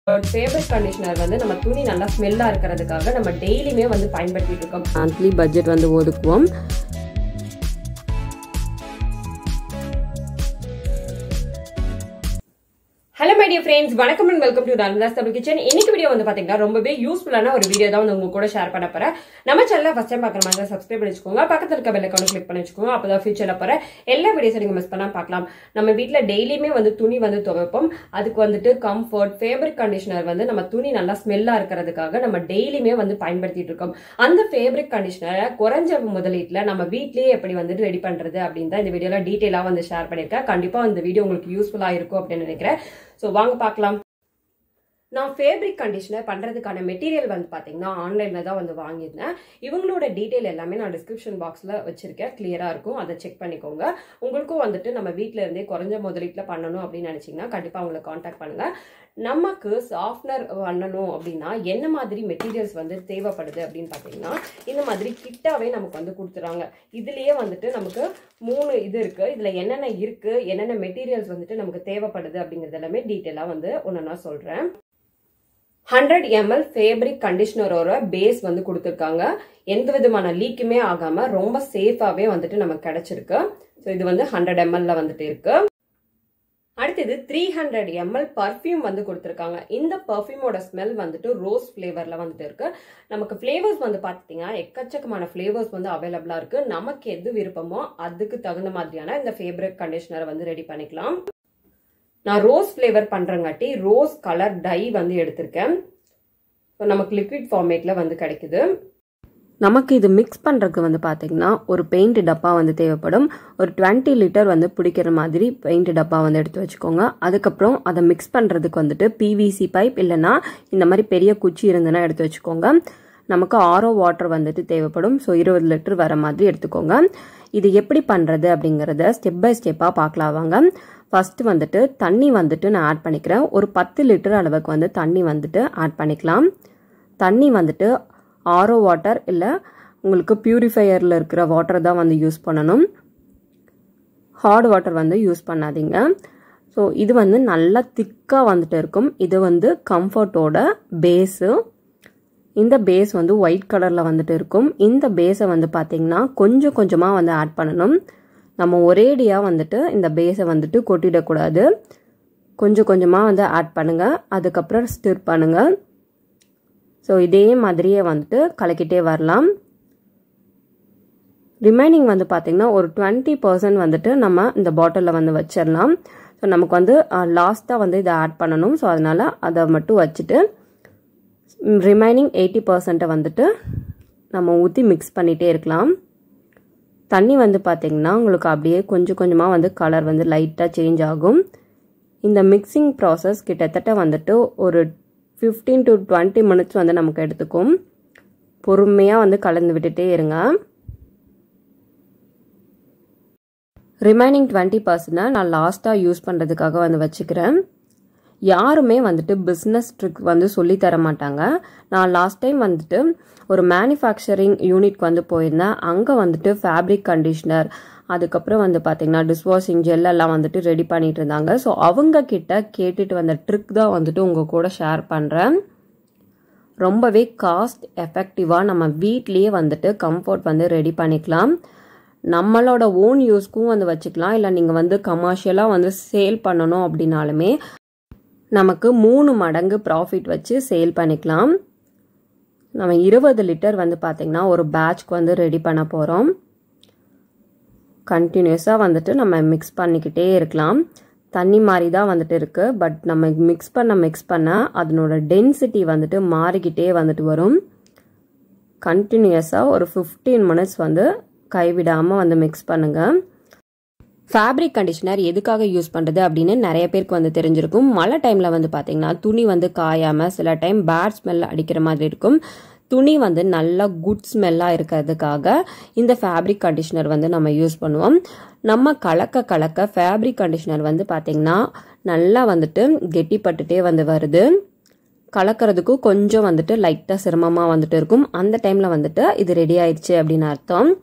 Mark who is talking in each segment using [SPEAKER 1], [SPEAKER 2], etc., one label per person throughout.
[SPEAKER 1] favourite conditioner வந்து நம்ம துணி நல்லா ஸ்மெல்லாக இருக்கிறதுக்காக நம்ம டெய்லியுமே வந்து பயன்படுத்திட்டு இருக்கோம் மந்த்லி பட்ஜெட் வந்து ஒதுக்குவோம் ஹலோ மை டியர் ஃப்ரெண்ட்ஸ் வணக்கம் and welcome to Narmada's Tamil kitchen இன்னைக்கு வீடியோ வந்து பாத்தீங்கன்னா ரொம்பவே யூஸ்ஃபுல்லான ஒரு வீடியோ தான் வந்து உங்க கூட ஷேர் பண்ண போறேன் நம்ம சேனல் ஃபர்ஸ்ட் டைம் பார்க்குற மாதிரி சப்ஸ்கிரைப் பண்ணி வச்சுக்கோங்க பக்கத்துல இருக்க பெல் ஐக்கான கிளிக் பண்ணி வச்சுக்கோங்க அப்பதான் ஃபியூச்சர்ல போற எல்லா வீடியோஸ் நீங்க மிஸ் பண்ணாம பார்க்கலாம் நம்ம வீட்ல டெய்லியுமே வந்து துணி வந்து துவைப்போம் அதுக்கு வந்துட்டு கம்ஃபர்ட் ஃபேப்ரிக் கண்டிஷனர் வந்து நம்ம துணி நல்லா ஸ்மெல்லா இருக்கிறதுக்காக நம்ம டெய்லியுமே வந்து பயன்படுத்திட்டு இருக்கோம் அந்த ஃபேப்ரிக் கண்டிஷனரை குறைஞ்ச முதலீட்டுல நம்ம வீட்லயே எப்படி வந்துட்டு ரெடி பண்றது அப்படின்னு தான் இந்த வீடியோல டீட்டெயிலா வந்து ஷேர் பண்ணிருக்கேன் கண்டிப்பா இந்த வீடியோ உங்களுக்கு யூஸ்ஃபுல்லா இருக்கும் அப்படின்னு நினைக்கிறேன் ஸோ வாங்க பார்க்கலாம் நான் ஃபேப்ரிக் கண்டிஷனர் பண்ணுறதுக்கான மெட்டீரியல் வந்து பார்த்தீங்கன்னா ஆன்லைனில் தான் வந்து வாங்கியிருந்தேன் இவங்களோட டீட்டெயில் எல்லாமே நான் டிஸ்கிரிப்ஷன் பாக்ஸில் வச்சுருக்கேன் கிளியராக இருக்கும் அதை செக் பண்ணிக்கோங்க உங்களுக்கும் வந்துட்டு நம்ம வீட்டில் இருந்தே குறைஞ்ச முதலீட்டில் பண்ணணும் அப்படின்னு நினச்சிங்கன்னா கண்டிப்பாக அவங்களை காண்டாக்ட் பண்ணுங்கள் நமக்கு சாஃப்ட்னர் பண்ணணும் அப்படின்னா என்ன மாதிரி மெட்டீரியல்ஸ் வந்து தேவைப்படுது அப்படின்னு பார்த்தீங்கன்னா இந்த மாதிரி கிட்டாவே நமக்கு வந்து கொடுத்துறாங்க இதுலேயே வந்துட்டு நமக்கு மூணு இது இருக்குது இதில் என்னென்ன இருக்குது என்னென்ன மெட்டீரியல்ஸ் வந்துட்டு நமக்கு தேவைப்படுது அப்படிங்கிறது எல்லாமே டீட்டெயிலாக வந்து ஒன்று நான் சொல்கிறேன் ஹண்ட்ரட் எம்எல் ஃபேப்ரிக் கண்டிஷனரோட பேஸ் வந்து கொடுத்துருக்காங்க எந்த விதமான லீக்குமே ஆகாம ரொம்ப சேஃபாவே வந்துட்டு நமக்கு கிடைச்சிருக்கு ஸோ இது வந்து ஹண்ட்ரட் எம்எல்ல வந்துட்டு இருக்கு அடுத்தது த்ரீ ஹண்ட்ரட் எம்எல் பர்ஃப்யூம் வந்து கொடுத்துருக்காங்க இந்த பர்ஃப்யூமோட ஸ்மெல் வந்துட்டு ரோஸ் ஃப்ளேவர்ல வந்துட்டு இருக்கு நமக்கு ஃப்ளேவர்ஸ் வந்து பார்த்தீங்கன்னா எக்கச்சக்கமான ஃப்ளேவர்ஸ் வந்து அவைலபிளா இருக்கு நமக்கு எது விருப்பமோ அதுக்கு தகுந்த மாதிரியான இந்த ஃபேப்ரிக் கண்டிஷனரை வந்து ரெடி பண்ணிக்கலாம் நான் ரோஸ் ஃப்ளேவர் பண்ணுறங்காட்டி ரோஸ் கலர் டை வந்து எடுத்திருக்கேன் ஸோ நமக்கு லிக்விட் ஃபார்மேட்டில் வந்து கிடைக்குது நமக்கு இது மிக்ஸ் பண்ணுறதுக்கு வந்து பார்த்தீங்கன்னா ஒரு பெயிண்ட் டப்பா வந்து தேவைப்படும் ஒரு டுவெண்ட்டி லிட்டர் வந்து பிடிக்கிற மாதிரி பெயிண்ட் டப்பா வந்து எடுத்து வச்சுக்கோங்க அதுக்கப்புறம் அதை மிக்ஸ் பண்ணுறதுக்கு வந்துட்டு பிவிசி பைப் இல்லைன்னா இந்த மாதிரி பெரிய குச்சி இருந்ததுன்னா எடுத்து வச்சுக்கோங்க நமக்கு ஆரோ வாட்டர் வந்துட்டு தேவைப்படும் ஸோ இருபது லிட்டர் வர மாதிரி எடுத்துக்கோங்க இது எப்படி பண்ணுறது அப்படிங்கிறத ஸ்டெப் பை ஸ்டெப்பாக பார்க்கலாம் வாங்க ஃபஸ்ட்டு வந்துட்டு தண்ணி வந்துட்டு நான் ஆட் பண்ணிக்கிறேன் ஒரு பத்து லிட்டர் அளவுக்கு வந்து தண்ணி வந்துட்டு ஆட் பண்ணிக்கலாம் தண்ணி வந்துட்டு ஆரோ வாட்டர் இல்லை உங்களுக்கு பியூரிஃபையரில் இருக்கிற வாட்டர் தான் வந்து யூஸ் பண்ணணும் ஹார்ட் வாட்டர் வந்து யூஸ் பண்ணாதீங்க ஸோ இது வந்து நல்லா திக்காக வந்துட்டு இருக்கும் இது வந்து கம்ஃபர்ட்டோட பேஸு இந்த பேஸ் வந்து ஒயிட் கலரில் வந்துட்டு இருக்கும் இந்த பேஸை வந்து பார்த்திங்கன்னா கொஞ்சம் கொஞ்சமாக வந்து ஆட் பண்ணணும் நம்ம ஒரேடியாக வந்துட்டு இந்த பேஸை வந்துட்டு கொட்டிடக்கூடாது கொஞ்சம் கொஞ்சமாக வந்து ஆட் பண்ணுங்கள் அதுக்கப்புறம் ஸ்டிர் பண்ணுங்கள் ஸோ இதே மாதிரியே வந்துட்டு கலக்கிட்டே வரலாம் ரிமைனிங் வந்து பார்த்திங்கன்னா ஒரு டுவெண்ட்டி பர்சன்ட் வந்துட்டு நம்ம இந்த பாட்டிலில் வந்து வச்சிடலாம் ஸோ நமக்கு வந்து லாஸ்ட்டாக வந்து இதை ஆட் பண்ணணும் ஸோ அதனால் அதை மட்டும் வச்சுட்டு ரிமைனிங் எயிட்டி பர்சண்ட்டை வந்துட்டு நம்ம ஊற்றி மிக்ஸ் பண்ணிகிட்டே இருக்கலாம் தண்ணி வந்து பார்த்திங்கன்னா உங்களுக்கு அப்படியே கொஞ்சம் கொஞ்சமாக வந்து கலர் வந்து லைட்டாக சேஞ்ச் ஆகும் இந்த மிக்சிங் ப்ராசஸ் கிட்டத்தட்ட வந்துட்டு ஒரு ஃபிஃப்டீன் டு டுவெண்ட்டி மினிட்ஸ் வந்து நமக்கு எடுத்துக்கும் பொறுமையாக வந்து கலந்து விட்டுட்டே இருங்க ரிமைனிங் டுவெண்ட்டி பர்சன்டை நான் லாஸ்ட்டாக யூஸ் பண்ணுறதுக்காக வந்து வச்சுக்கிறேன் யாருமே வந்துட்டு பிஸ்னஸ் ட்ரிக் வந்து சொல்லி தர மாட்டாங்க நான் லாஸ்ட் டைம் வந்துட்டு ஒரு மேனுஃபேக்சரிங் யூனிட்க்கு வந்து போயிருந்தேன் அங்கே வந்துட்டு ஃபேப்ரிக் கண்டிஷ்னர் அதுக்கப்புறம் வந்து பார்த்தீங்கன்னா டிஷ்வாஷிங் ஜெல் எல்லாம் வந்துட்டு ரெடி பண்ணிட்டு இருந்தாங்க ஸோ அவங்க கிட்ட கேட்டுட்டு வந்த ட்ரிக் தான் வந்துட்டு உங்கள் கூட ஷேர் பண்ணுறேன் ரொம்பவே காஸ்ட் எஃபெக்டிவாக நம்ம வீட்லேயே வந்துட்டு கம்ஃபர்ட் வந்து ரெடி பண்ணிக்கலாம் நம்மளோட ஓன் யூஸ்க்கும் வந்து வச்சுக்கலாம் இல்லை நீங்கள் வந்து கமர்ஷியலாக வந்து சேல் பண்ணணும் அப்படின்னாலுமே நமக்கு மூணு மடங்கு ப்ராஃபிட் வச்சு சேல் பண்ணிக்கலாம் நம்ம இருபது லிட்டர் வந்து பார்த்திங்கன்னா ஒரு பேட்ச்க்கு வந்து ரெடி பண்ண போகிறோம் கண்டினியூஸாக வந்துட்டு நம்ம மிக்ஸ் பண்ணிக்கிட்டே இருக்கலாம் தண்ணி மாதிரி தான் வந்துட்டு இருக்குது பட் நம்ம மிக்ஸ் பண்ண மிக்ஸ் பண்ண அதனோட டென்சிட்டி வந்துட்டு மாறிக்கிட்டே வந்துட்டு வரும் கண்டினியூஸாக ஒரு ஃபிஃப்டீன் மினிட்ஸ் வந்து கைவிடாமல் வந்து மிக்ஸ் பண்ணுங்கள் ஃபேப்ரிக் கண்டிஷனர் எதுக்காக யூஸ் பண்ணுறது அப்படின்னு நிறைய பேருக்கு வந்து தெரிஞ்சிருக்கும் மழை டைமில் வந்து பார்த்தீங்கன்னா துணி வந்து காயாமல் சில டைம் பேட் ஸ்மெல் அடிக்கிற மாதிரி இருக்கும் துணி வந்து நல்லா குட் ஸ்மெல்லாக இருக்கிறதுக்காக இந்த ஃபேப்ரிக் கண்டிஷனர் வந்து நம்ம யூஸ் பண்ணுவோம் நம்ம கலக்க கலக்க ஃபேப்ரிக் கண்டிஷனர் வந்து பார்த்திங்கன்னா நல்லா வந்துட்டு கெட்டிப்பட்டுட்டே வந்து வருது கலக்கிறதுக்கும் கொஞ்சம் வந்துட்டு லைட்டாக சிரமமாக வந்துட்டு இருக்கும் அந்த டைமில் வந்துட்டு இது ரெடி ஆயிடுச்சு அப்படின்னு அர்த்தம்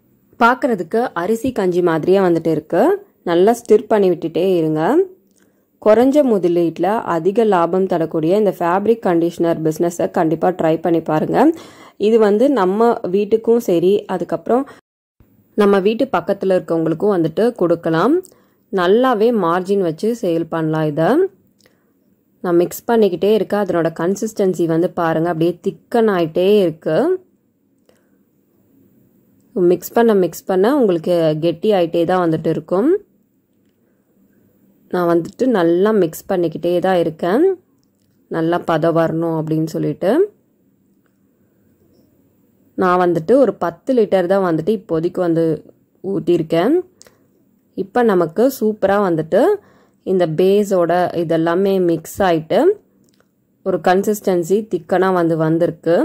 [SPEAKER 1] பார்க்குறதுக்கு அரிசி கஞ்சி மாதிரியே வந்துட்டு இருக்கு நல்லா ஸ்டிர் பண்ணி விட்டுட்டே இருங்க குறைஞ்ச முதலீட்டில் அதிக லாபம் தரக்கூடிய இந்த ஃபேப்ரிக் கண்டிஷனர் பிஸ்னஸை கண்டிப்பாக ட்ரை பண்ணி பாருங்கள் இது வந்து நம்ம வீட்டுக்கும் சரி அதுக்கப்புறம் நம்ம வீட்டு பக்கத்தில் இருக்கவங்களுக்கும் வந்துட்டு கொடுக்கலாம் நல்லாவே மார்ஜின் வச்சு சேல் பண்ணலாம் இதை நான் மிக்ஸ் பண்ணிக்கிட்டே இருக்கேன் அதனோட கன்சிஸ்டன்சி வந்து பாருங்கள் அப்படியே திக்கன் ஆகிட்டே இருக்குது மிக்ஸ் பண்ண மிக்ஸ் பண்ண உங்களுக்கு கெட்டி ஆகிட்டே தான் வந்துட்டு இருக்கும் நான் வந்துட்டு நல்லா மிக்ஸ் பண்ணிக்கிட்டே தான் இருக்கேன் நல்லா பதம் வரணும் அப்படின்னு சொல்லிட்டு நான் வந்துட்டு ஒரு பத்து லிட்டர் தான் வந்துட்டு இப்போதைக்கு வந்து ஊற்றிருக்கேன் இப்போ நமக்கு சூப்பராக வந்துட்டு இந்த பேஸோட இதெல்லாமே மிக்ஸ் ஆகிட்டு ஒரு கன்சிஸ்டன்சி திக்கனாக வந்து வந்திருக்கு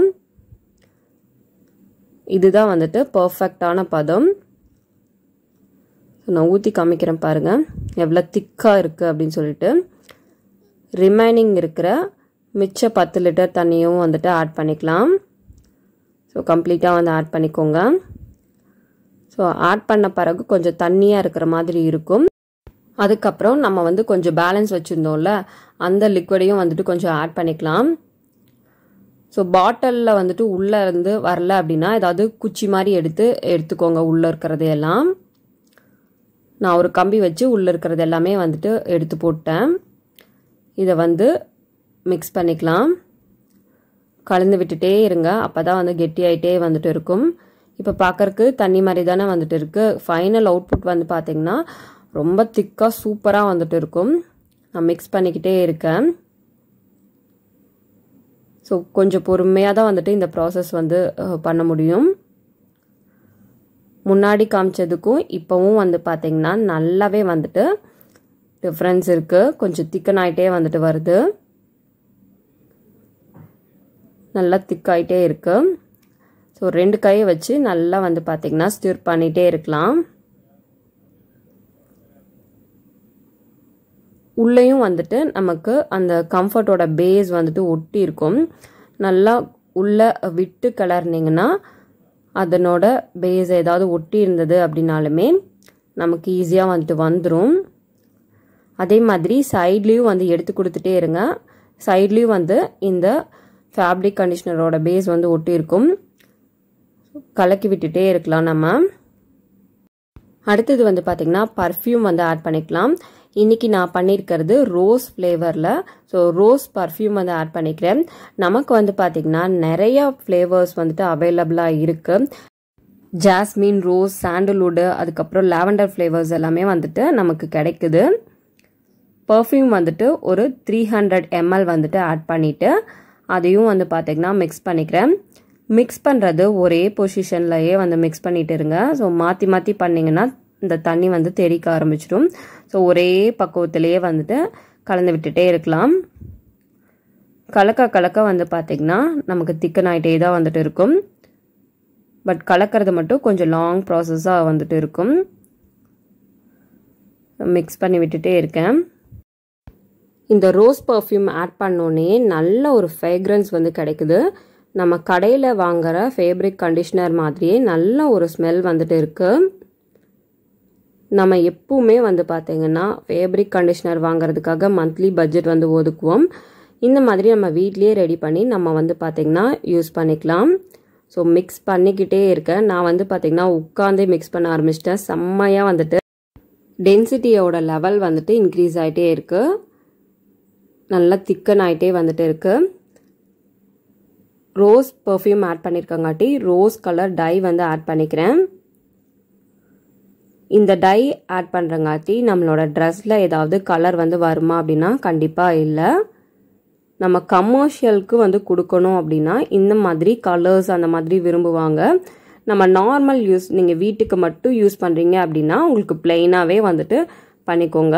[SPEAKER 1] இதுதான் வந்துட்டு பர்ஃபெக்டான பதம் நான் ஊற்றி காமிக்கிறேன் பாருங்கள் எவ்வளோ திக்காக இருக்குது அப்படின்னு சொல்லிட்டு ரிமைனிங் இருக்கிற மிச்ச பத்து லிட்டர் தண்ணியும் வந்துட்டு ஆட் பண்ணிக்கலாம் ஸோ கம்ப்ளீட்டாக வந்து ஆட் பண்ணிக்கோங்க ஸோ ஆட் பண்ண பிறகு கொஞ்சம் தண்ணியாக இருக்கிற மாதிரி இருக்கும் அதுக்கப்புறம் நம்ம வந்து கொஞ்சம் பேலன்ஸ் வச்சுருந்தோம்ல அந்த லிக்விடையும் வந்துட்டு கொஞ்சம் ஆட் பண்ணிக்கலாம் ஸோ பாட்டிலில் வந்துட்டு உள்ளே இருந்து வரல அப்படின்னா ஏதாவது குச்சி மாதிரி எடுத்து எடுத்துக்கோங்க உள்ளே இருக்கிறதையெல்லாம் நான் ஒரு கம்பி வச்சு உள்ளே இருக்கிறது எல்லாமே வந்துட்டு எடுத்து போட்டேன் இதை வந்து மிக்ஸ் பண்ணிக்கலாம் கலந்து விட்டுட்டே இருங்க அப்போ தான் வந்து கெட்டியாயிட்டே வந்துட்டு இருக்கும் இப்போ பார்க்கறக்கு தண்ணி மாதிரி தானே வந்துட்டு இருக்குது ஃபைனல் அவுட்புட் வந்து பார்த்திங்கன்னா ரொம்ப திக்காக சூப்பராக வந்துட்டு இருக்கும் நான் மிக்ஸ் பண்ணிக்கிட்டே இருக்கேன் ஸோ கொஞ்சம் பொறுமையாக தான் வந்துட்டு இந்த ப்ராசஸ் வந்து பண்ண முடியும் முன்னாடி காமிச்சதுக்கும் இப்போவும் வந்து பார்த்திங்கன்னா நல்லாவே வந்துட்டு டிஃப்ரென்ஸ் இருக்குது கொஞ்சம் திக்கன் ஆகிட்டே வந்துட்டு வருது நல்லா திக்காயிட்டே இருக்கு ஸோ ரெண்டு கையை வச்சு நல்லா வந்து பார்த்திங்கன்னா ஸ்டிர் பண்ணிகிட்டே இருக்கலாம் உள்ளேயும் வந்துட்டு நமக்கு அந்த கம்ஃபர்ட்டோட பேஸ் வந்துட்டு ஒட்டி இருக்கும் நல்லா உள்ளே விட்டு கிளறினீங்கன்னா அதனோட பேஸ் ஏதாவது ஒட்டி இருந்தது அப்படின்னாலுமே நமக்கு ஈஸியாக வந்துட்டு வந்துடும் அதே மாதிரி சைட்லேயும் வந்து எடுத்து கொடுத்துட்டே இருங்க சைட்லேயும் வந்து இந்த ஃபேப்ரிக் கண்டிஷ்னரோட பேஸ் வந்து ஒட்டி இருக்கும் கலக்கி விட்டுட்டே இருக்கலாம் நம்ம அடுத்தது வந்து பார்த்திங்கன்னா பர்ஃப்யூம் வந்து ஆட் பண்ணிக்கலாம் இன்றைக்கி நான் பண்ணியிருக்கிறது ரோஸ் ஃப்ளேவரில் ஸோ ரோஸ் பர்ஃப்யூம் வந்து ஆட் பண்ணிக்கிறேன் நமக்கு வந்து பார்த்திங்கன்னா நிறையா ஃப்ளேவர்ஸ் வந்துட்டு அவைலபிளாக இருக்குது ஜாஸ்மின் ரோஸ் சாண்டல்வுட்டு அதுக்கப்புறம் லாவெண்டர் ஃப்ளேவர்ஸ் எல்லாமே வந்துட்டு நமக்கு கிடைக்குது பர்ஃப்யூம் வந்துட்டு ஒரு த்ரீ ஹண்ட்ரட் எம்எல் வந்துட்டு ஆட் பண்ணிவிட்டு அதையும் வந்து பார்த்திங்கன்னா மிக்ஸ் பண்ணிக்கிறேன் மிக்ஸ் பண்ணுறது ஒரே பொசிஷன்லையே வந்து மிக்ஸ் பண்ணிட்டு இருங்க ஸோ மாற்றி மாற்றி பண்ணிங்கன்னா இந்த தண்ணி வந்து தெறிக்க ஆரம்பிச்சிடும் ஸோ ஒரே பக்குவத்திலேயே வந்துட்டு கலந்து விட்டுட்டே இருக்கலாம் கலக்க கலக்க வந்து பார்த்திங்கன்னா நமக்கு திக்கன் ஆகிட்டே தான் வந்துட்டு இருக்கும் பட் கலக்கிறது மட்டும் கொஞ்சம் லாங் ப்ராசஸாக வந்துட்டு இருக்கும் மிக்ஸ் பண்ணி விட்டுட்டே இருக்கேன் இந்த ரோஸ் பர்ஃப்யூம் ஆட் பண்ணோன்னே நல்ல ஒரு ஃப்ரேக்ரன்ஸ் வந்து கிடைக்குது நம்ம கடையில் வாங்குற ஃபேப்ரிக் கண்டிஷ்னர் மாதிரியே நல்ல ஒரு ஸ்மெல் வந்துட்டு இருக்குது நம்ம எப்பவுமே வந்து பார்த்திங்கன்னா ஃபேப்ரிக் கண்டிஷ்னர் வாங்குறதுக்காக மந்த்லி பட்ஜெட் வந்து ஒதுக்குவோம் இந்த மாதிரி நம்ம வீட்லேயே ரெடி பண்ணி நம்ம வந்து பார்த்திங்கன்னா யூஸ் பண்ணிக்கலாம் ஸோ மிக்ஸ் பண்ணிக்கிட்டே இருக்கேன் நான் வந்து பார்த்திங்கன்னா உட்காந்தே மிக்ஸ் பண்ண ஆரம்பிச்சிட்டேன் செம்மையாக வந்துட்டு டென்சிட்டியோட லெவல் வந்துட்டு இன்க்ரீஸ் ஆகிட்டே இருக்குது நல்லா திக்கன் ஆகிட்டே வந்துட்டு இருக்குது ரோஸ் பர்ஃப்யூம் ஆட் பண்ணியிருக்கங்காட்டி ரோஸ் கலர் டை வந்து ஆட் பண்ணிக்கிறேன் இந்த டை ஆட் பண்ணுறங்காட்டி நம்மளோட ட்ரெஸ்ஸில் ஏதாவது கலர் வந்து வருமா அப்படின்னா கண்டிப்பாக இல்லை நம்ம கமர்ஷியலுக்கு வந்து கொடுக்கணும் அப்படின்னா இந்த மாதிரி கலர்ஸ் அந்த மாதிரி விரும்புவாங்க நம்ம நார்மல் யூஸ் நீங்கள் வீட்டுக்கு மட்டும் யூஸ் பண்ணுறீங்க அப்படின்னா உங்களுக்கு பிளெயினாகவே வந்துட்டு பண்ணிக்கோங்க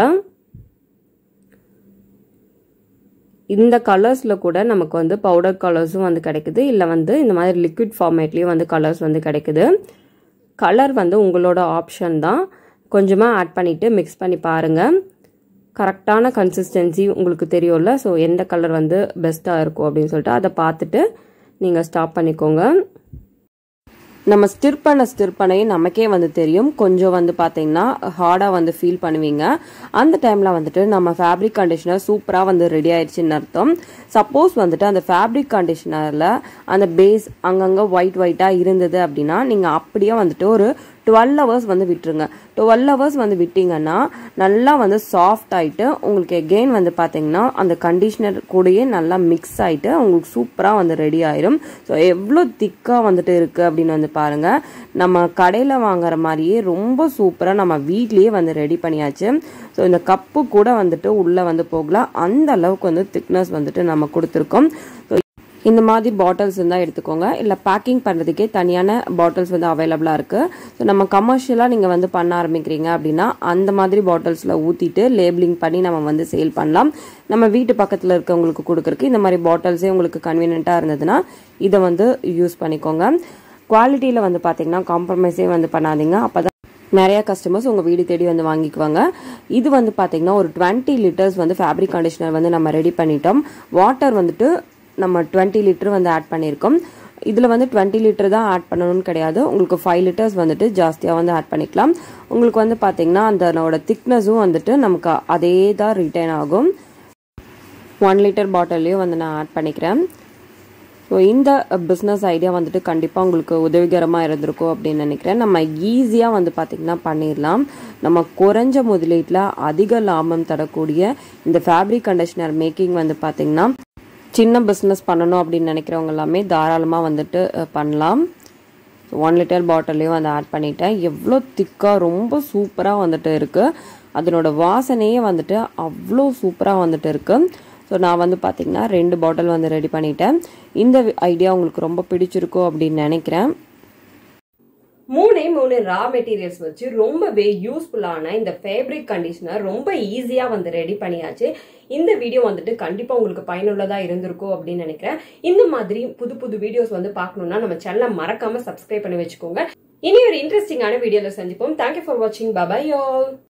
[SPEAKER 1] இந்த கலர்ஸில் கூட நமக்கு வந்து பவுடர் கலர்ஸும் வந்து கிடைக்குது இல்லை வந்து இந்த மாதிரி லிக்விட் ஃபார்மேட்லேயும் வந்து கலர்ஸ் வந்து கிடைக்குது கலர் வந்து உங்களோட ஆப்ஷன் தான் கொஞ்சமாக ஆட் பண்ணிவிட்டு மிக்ஸ் பண்ணி பாருங்கள் கரெக்டான கன்சிஸ்டன்சி உங்களுக்கு தெரியும்ல ஸோ எந்த கலர் வந்து பெஸ்ட்டாக இருக்கும் அப்படின்னு சொல்லிட்டு அதை பார்த்துட்டு நீங்கள் ஸ்டாப் பண்ணிக்கோங்க
[SPEAKER 2] நம்ம ஸ்டிர் பண்ண ஸ்டிர் பண்ணையும் நமக்கே வந்து தெரியும் கொஞ்சம் வந்து பார்த்தீங்கன்னா ஹார்டாக வந்து ஃபீல் பண்ணுவீங்க அந்த டைமில் வந்துட்டு நம்ம ஃபேப்ரிக் கண்டிஷனர் சூப்பராக வந்து ரெடி ஆயிடுச்சுன்னு அர்த்தம் சப்போஸ் வந்துட்டு அந்த ஃபேப்ரிக் கண்டிஷனரில் அந்த பேஸ் அங்கங்கே ஒயிட் ஒயிட்டாக இருந்தது அப்படின்னா நீங்கள் அப்படியே வந்துட்டு ஒரு டுவெல் ஹவர்ஸ் வந்து விட்டுருங்க டுவெல் ஹவர்ஸ் வந்து விட்டிங்கன்னா நல்லா வந்து சாஃப்ட் ஆகிட்டு உங்களுக்கு எகெயின் வந்து பார்த்தீங்கன்னா அந்த கண்டிஷனர் கூடயே நல்லா மிக்ஸ் ஆகிட்டு உங்களுக்கு சூப்பராக வந்து ரெடி ஆயிரும் ஸோ எவ்வளோ திக்காக வந்துட்டு இருக்குது அப்படின்னு வந்து பாருங்கள் நம்ம கடையில் வாங்குற மாதிரியே ரொம்ப சூப்பராக நம்ம வீட்லேயே வந்து ரெடி பண்ணியாச்சு ஸோ இந்த கப்பு கூட வந்துட்டு உள்ளே வந்து போகலாம் அந்த அளவுக்கு வந்து திக்னஸ் வந்துட்டு நம்ம கொடுத்துருக்கோம் ஸோ இந்த மாதிரி பாட்டில்ஸ் இருந்தால் எடுத்துக்கோங்க இல்லை பேக்கிங் பண்ணுறதுக்கே தனியான பாட்டில்ஸ் வந்து அவைலபிளாக இருக்குது ஸோ நம்ம கமர்ஷியலாக நீங்கள் வந்து பண்ண ஆரம்பிக்கிறீங்க அப்படின்னா அந்த மாதிரி பாட்டில்ஸில் ஊற்றிட்டு லேபிளிங் பண்ணி நம்ம வந்து சேல் பண்ணலாம் நம்ம வீட்டு பக்கத்தில் இருக்கவங்களுக்கு கொடுக்குறக்கு இந்த மாதிரி பாட்டில்ஸே உங்களுக்கு கன்வீனியண்ட்டாக இருந்ததுன்னா இதை வந்து யூஸ் பண்ணிக்கோங்க குவாலிட்டியில் வந்து பார்த்தீங்கன்னா காம்ப்ரமைஸே வந்து பண்ணாதீங்க அப்போ தான் நிறைய கஸ்டமர்ஸ் உங்கள் வீடு தேடி வந்து வாங்கிக்குவாங்க இது வந்து பார்த்தீங்கன்னா ஒரு டுவெண்ட்டி லிட்டர்ஸ் வந்து ஃபேப்ரிக் கண்டிஷனர் வந்து நம்ம ரெடி பண்ணிட்டோம் வாட்டர் வந்துட்டு நம்ம டுவெண்ட்டி லிட்டர் வந்து ஆட் பண்ணியிருக்கோம் இதில் வந்து டுவெண்ட்டி லிட்டர் தான் ஆட் பண்ணணும்னு கிடையாது உங்களுக்கு ஃபைவ் லிட்டர்ஸ் வந்துட்டு ஜாஸ்தியாக வந்து ஆட் பண்ணிக்கலாம் உங்களுக்கு வந்து பார்த்தீங்கன்னா அதனோட திக்னஸும் வந்துட்டு நமக்கு அதே தான் ரிட்டைன் ஆகும் ஒன் லிட்டர் பாட்டில்லையும் வந்து நான் ஆட் பண்ணிக்கிறேன் ஸோ இந்த பிஸ்னஸ் ஐடியா வந்துட்டு கண்டிப்பாக உங்களுக்கு உதவிகரமாக இருந்திருக்கும் அப்படின்னு நினைக்கிறேன் நம்ம ஈஸியாக வந்து பார்த்திங்கன்னா பண்ணிடலாம் நம்ம குறைஞ்ச முதலீட்டில் அதிக லாபம் தரக்கூடிய இந்த ஃபேப்ரிக் கண்டிஷனர் மேக்கிங் வந்து பார்த்திங்கன்னா சின்ன பிஸ்னஸ் பண்ணணும் அப்படின்னு நினைக்கிறவங்க எல்லாமே தாராளமாக வந்துட்டு பண்ணலாம் ஒன் லிட்டர் பாட்டிலையும் வந்து ஆட் பண்ணிட்டேன் எவ்வளோ திக்காக ரொம்ப சூப்பராக வந்துட்டு இருக்குது அதனோட வாசனையே வந்துட்டு அவ்வளோ சூப்பராக வந்துட்டு இருக்குது ஸோ நான் வந்து பார்த்திங்கன்னா ரெண்டு பாட்டில் வந்து ரெடி பண்ணிட்டேன் இந்த ஐடியா உங்களுக்கு ரொம்ப பிடிச்சிருக்கும் அப்படின்னு நினைக்கிறேன்
[SPEAKER 1] மூணே மூணு ரா மெட்டீரியல்ஸ் வச்சு ரொம்பவே யூஸ்ஃபுல்லான இந்த ஃபேப்ரிக் கண்டிஷனர் ரொம்ப ஈஸியா வந்து ரெடி பண்ணியாச்சு இந்த வீடியோ வந்துட்டு கண்டிப்பா உங்களுக்கு பயனுள்ளதா இருந்திருக்கும் அப்படின்னு நினைக்கிறேன் இந்த மாதிரி புது புது வீடியோஸ் வந்து பார்க்கணும்னா நம்ம சேனலை மறக்காம சப்ஸ்கிரைப் பண்ணி வச்சுக்கோங்க இனி ஒரு இன்ட்ரெஸ்டிங்கான வீடியோல சந்திப்போம் தேங்க்யூ ஃபார் வாட்சிங் பபாய் யோல்